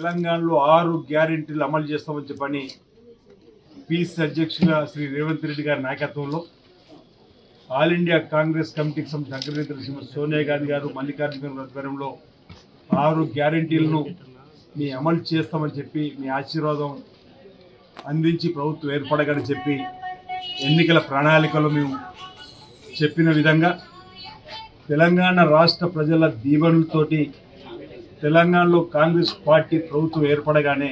తెలంగాణలో ఆరు గ్యారెంటీలు అమలు చేస్తామని చెప్పని పీస్ అధ్యక్షుగా శ్రీ రేవంత్ రెడ్డి గారి నాయకత్వంలో ఆల్ ఇండియా కాంగ్రెస్ కమిటీకి సంబంధించిన అగ్రనేతలు శ్రీమతి సోనియా గాంధీ గారు మల్లికార్జున ఆధ్వర్యంలో ఆరు గ్యారెంటీలను మీ అమలు చేస్తామని చెప్పి మీ ఆశీర్వాదం అందించి ప్రభుత్వం ఏర్పడగని చెప్పి ఎన్నికల ప్రణాళికలో మేము చెప్పిన విధంగా తెలంగాణ రాష్ట్ర ప్రజల దీవెనలతోటి తెలంగాణలో కాంగ్రెస్ పార్టీ ప్రభుత్వం ఏర్పడగానే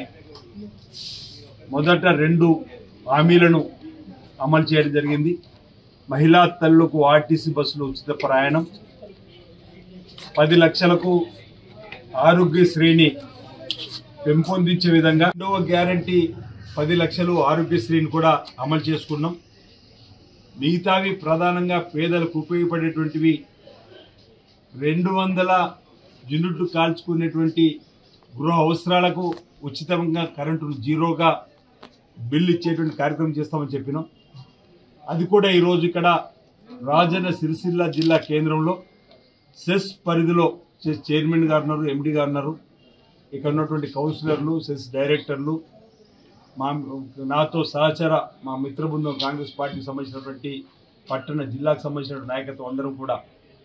మొదట రెండు హామీలను అమలు చేయడం జరిగింది మహిళా తల్లులకు ఆర్టీసీ బస్సులు ఉచిత ప్రయాణం పది లక్షలకు ఆరోగ్యశ్రేణి పెంపొందించే విధంగా రెండవ గ్యారంటీ పది లక్షలు ఆరోగ్యశ్రీని కూడా అమలు చేసుకున్నాం మిగతావి ప్రధానంగా పేదలకు ఉపయోగపడేటువంటివి రెండు వందల యూనిట్లు కాల్చుకునేటువంటి గృహ అవసరాలకు ఉచితంగా కరెంటును జీరోగా బిల్లు ఇచ్చేటువంటి కార్యక్రమం చేస్తామని చెప్పినాం అది కూడా ఈరోజు ఇక్కడ రాజన్న సిరిసిల్ల జిల్లా కేంద్రంలో సెస్ పరిధిలో సెస్ చైర్మన్ గారు ఉన్నారు ఎండి గారు ఉన్నారు ఇక్కడ ఉన్నటువంటి కౌన్సిలర్లు సెస్ డైరెక్టర్లు మా నాతో సహచర మా మిత్ర బృందం కాంగ్రెస్ పార్టీకి సంబంధించినటువంటి పట్టణ జిల్లాకు సంబంధించిన నాయకత్వం అందరం కూడా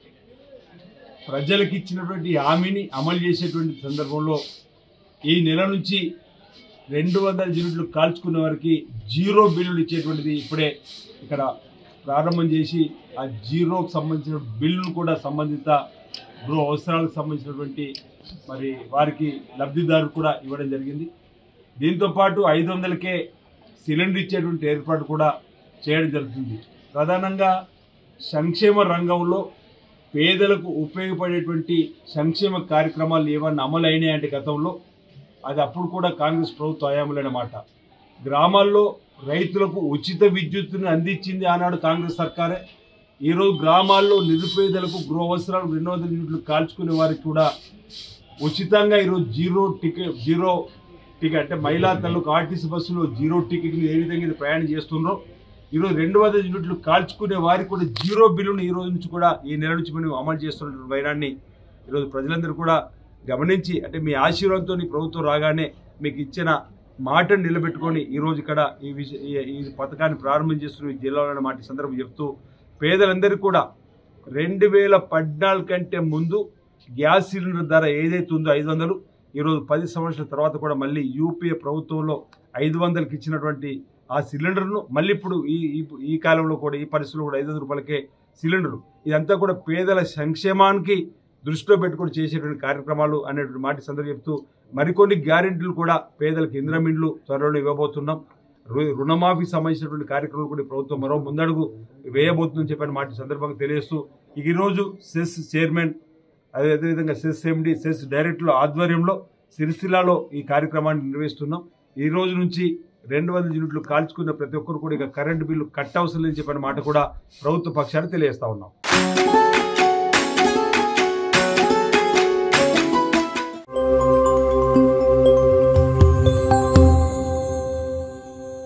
ప్రజలకు ఇచ్చినటువంటి హామీని అమలు చేసేటువంటి సందర్భంలో ఈ నెల నుంచి రెండు వందల యూనిట్లు కాల్చుకునే వారికి జీరో బిల్లులు ఇచ్చేటువంటిది ఇప్పుడే ఇక్కడ ప్రారంభం చేసి ఆ జీరోకు సంబంధించిన బిల్లును కూడా సంబంధిత గృహ అవసరాలకు సంబంధించినటువంటి మరి వారికి లబ్ధిదారు కూడా ఇవ్వడం జరిగింది దీంతో పాటు ఐదు వందలకే సిలిండర్ ఇచ్చేటువంటి ఏర్పాటు కూడా చేయడం జరుగుతుంది ప్రధానంగా సంక్షేమ రంగంలో పేదలకు ఉపయోగపడేటువంటి సంక్షేమ కార్యక్రమాలు ఏమన్నా అమలు అయినాయంటే గతంలో అది అప్పుడు కూడా కాంగ్రెస్ ప్రభుత్వ హయాంలోనే మాట గ్రామాల్లో రైతులకు ఉచిత విద్యుత్తుని అందించింది ఆనాడు కాంగ్రెస్ సర్కారే ఈరోజు గ్రామాల్లో నిరుపేదలకు గృహ అవసరాలు రెండు వందల యూనిట్లు కాల్చుకునే వారికి కూడా ఉచితంగా ఈరోజు జీరో టికెట్ జీరో టికెట్ అంటే మహిళా తల్లకు ఆర్టీసీ బస్సులో జీరో టికెట్లు ఏ విధంగా ఇది ప్రయాణం చేస్తున్నారో ఈరోజు రెండు వందల యూనిట్లు కాల్చుకునే వారికి కూడా జీరో బిల్లును ఈ రోజు నుంచి కూడా ఈ నెల నుంచి మనం అమలు చేస్తున్న వైరాన్ని ఈరోజు ప్రజలందరూ కూడా గమనించి అంటే మీ ఆశీర్వాదంతో ఈ ప్రభుత్వం రాగానే మీకు ఇచ్చిన మాటను నిలబెట్టుకొని ఈ రోజు ఇక్కడ ఈ విష ఈ- ఈ పథకాన్ని ప్రారంభం చేస్తున్న ఈ జిల్లాలో మాట ఈ సందర్భం చెప్తూ పేదలందరికీ కూడా రెండు వేల పద్నాలుగు కంటే ముందు గ్యాస్ సిలిండర్ ధర ఏదైతే ఉందో ఐదు వందలు ఈరోజు పది సంవత్సరాల తర్వాత కూడా మళ్ళీ యూపీఏ ప్రభుత్వంలో ఐదు వందలకి ఇచ్చినటువంటి ఆ సిలిండర్ను మళ్ళీ ఇప్పుడు ఈ ఈ- ఈ కాలంలో కూడా ఈ పరిస్థితుల్లో కూడా ఐదు వందల రూపాయలకే సిలిండర్ ఇదంతా కూడా పేదల సంక్షేమానికి దృష్టిలో పెట్టుకొని చేసేటువంటి కార్యక్రమాలు అనేటువంటి మాట ఈ సందర్భం చెప్తూ మరికొన్ని గ్యారెంటీలు కూడా పేదలకు ఇంద్రమిండ్లు త్వరలో ఇవ్వబోతున్నాం రు- రుణమాఫీ సంబంధించినటువంటి కార్యక్రమాలు కూడా ఈ ప్రభుత్వం మరో ముందడుగు వేయబోతుందని చెప్పిన మాట ఈ సందర్భంగా తెలియజేస్తూ ఇక ఈరోజు సెస్ చైర్మన్ అదే అదేవిధంగా సెస్ ఎండి సెస్ డైరెక్టర్ల ఆధ్వర్యంలో సిరిసిల్లాలో ఈ కార్యక్రమాన్ని నిర్వహిస్తున్నాం ఈ రోజు నుంచి రెండు వందల యూనిట్లు కాల్చుకున్న ప్రతి ఒక్కరు కూడా ఇక కరెంటు బిల్లు కట్ అవసరం లేదని చెప్పిన మాట కూడా ప్రభుత్వ పక్షాన్ని తెలియజేస్తా ఉన్నాం